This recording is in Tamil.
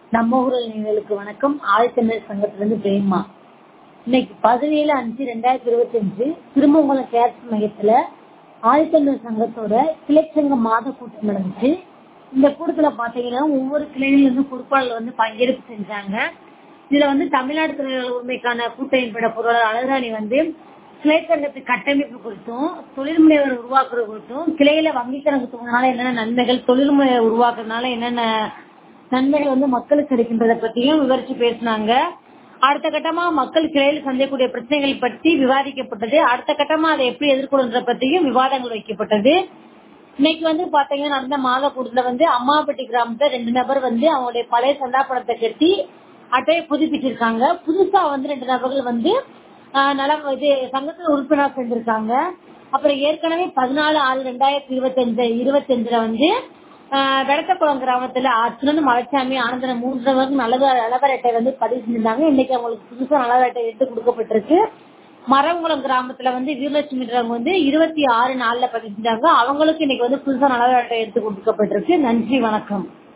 நம்ம ஊரல் நேயர்களுக்கு வணக்கம் ஆதித்தமிழர் சங்கத்திலிருந்து பிரேமா இன்னைக்கு பதினேழு அஞ்சு ரெண்டாயிரத்தி இருபத்தி அஞ்சு திருமங்கலம் கேட்ஸ் மையத்துல ஆதித்தமிழர் சங்கத்தோட கிளைச்சங்க மாத கூட்டம் நடந்துச்சு இந்த கூட்டத்துல பாத்தீங்கன்னா ஒவ்வொரு கிளையில இருந்து பொறுப்பாளர்கள் வந்து பங்கேற்பு செஞ்சாங்க இதுல வந்து தமிழ்நாடு தொழிலாளர் உரிமைக்கான கூட்டமைப்போட பொருளாளர் அழகாணி வந்து கிளை சங்கத்து கட்டமைப்பு குறித்தும் தொழில் முனைவர் உருவாக்குறது குறித்தும் கிளையில வங்கி கணக்கு துவங்கினால என்னென்ன நன்மைகள் தொழில் முனைவர் உருவாக்குறதுனால என்னென்ன நன்மைகள் வந்து மக்களுக்கு கிடைக்கின்றத பத்தியும் விவரிச்சு பேசினாங்க அடுத்த கட்டமா மக்கள் கிளையில் சந்திக்கக்கூடிய பிரச்சனைகள் பற்றி விவாதிக்கப்பட்டது அடுத்த கட்டமா அதை எப்படி எதிர்கொள்ளுன்ற பத்தியும் விவாதங்கள் வைக்கப்பட்டது இன்னைக்கு வந்து பாத்தீங்கன்னா நடந்த மாத கூட்டத்துல வந்து அம்மாப்பட்டி கிராமத்துல ரெண்டு நபர் வந்து அவங்களுடைய பழைய சந்தா பணத்தை கட்டி அட்டையை புதுப்பிச்சிருக்காங்க புதுசா வந்து ரெண்டு நபர்கள் வந்து நல இது சங்கத்துல உறுப்பினர் செஞ்சிருக்காங்க அப்புறம் ஏற்கனவே பதினாலு ஆறு ரெண்டாயிரத்தி இருபத்தி அஞ்சு இருபத்தி அஞ்சுல வந்து வெடத்தக்குளம் கிராமத்துல அர்ச்சுனன் மலைச்சாமி ஆனந்தன மூன்று நபருக்கு நல்ல நலவர் அட்டை வந்து பதிவு செஞ்சிருந்தாங்க இன்னைக்கு அவங்களுக்கு புதுசா நலவர் அட்டை எடுத்து கொடுக்கப்பட்டிருக்கு மரங்குளம் கிராமத்துல வந்து வீரலட்சுமின்றவங்க வந்து இருபத்தி ஆறு நாள்ல பதிவு செஞ்சாங்க அவங்களுக்கு இன்னைக்கு வந்து புதுசா நலவர் அட்டை எடுத்து கொடுக்கப்பட்டிருக்கு நன்றி வணக்கம்